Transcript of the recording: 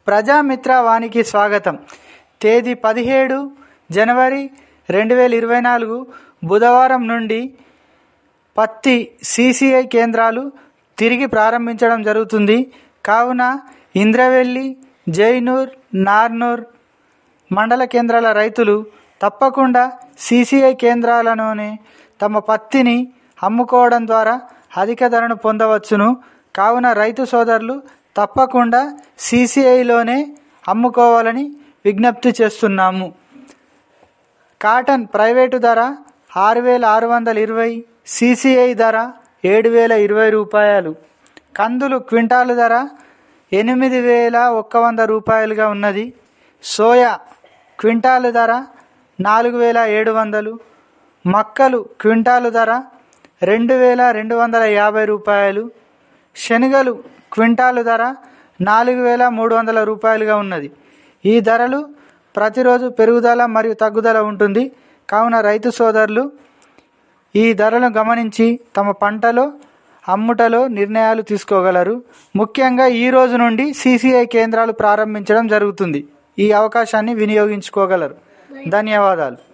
ప్రజామిత్ర వానికి స్వాగతం తేదీ పదిహేడు జనవరి రెండు వేల ఇరవై నాలుగు బుధవారం నుండి పత్తి సిసిఐ కేంద్రాలు తిరిగి ప్రారంభించడం జరుగుతుంది కావున ఇంద్రవెల్లి జైనూర్ నార్నూర్ మండల కేంద్రాల రైతులు తప్పకుండా సిసిఐ కేంద్రాలలోనే తమ పత్తిని అమ్ముకోవడం ద్వారా అధిక ధరను పొందవచ్చును కావున రైతు సోదరులు తప్పకుండా సిసిఐలోనే అమ్ముకోవాలని విజ్ఞప్తి చేస్తున్నాము కాటన్ ప్రైవేటు ధర ఆరు వేల ఆరు వందల ఇరవై సిసిఐ ధర ఏడు వేల ఇరవై రూపాయలు కందులు క్వింటాలు ధర ఎనిమిది వేల ఒక్క వంద రూపాయలుగా ఉన్నది సోయా క్వింటాలు ధర నాలుగు వేల ఏడు వందలు మక్కలు క్వింటాలు ధర రెండు వేల రెండు వందల యాభై రూపాయలు శనగలు క్వింటాలు ధర నాలుగు వేల మూడు వందల రూపాయలుగా ఉన్నది ఈ ధరలు ప్రతిరోజు పెరుగుదల మరియు తగ్గుదల ఉంటుంది కావున రైతు సోదరులు ఈ ధరలను గమనించి తమ పంటలో అమ్ముటలో నిర్ణయాలు తీసుకోగలరు ముఖ్యంగా ఈ రోజు నుండి సిసిఐ కేంద్రాలు ప్రారంభించడం జరుగుతుంది ఈ అవకాశాన్ని వినియోగించుకోగలరు ధన్యవాదాలు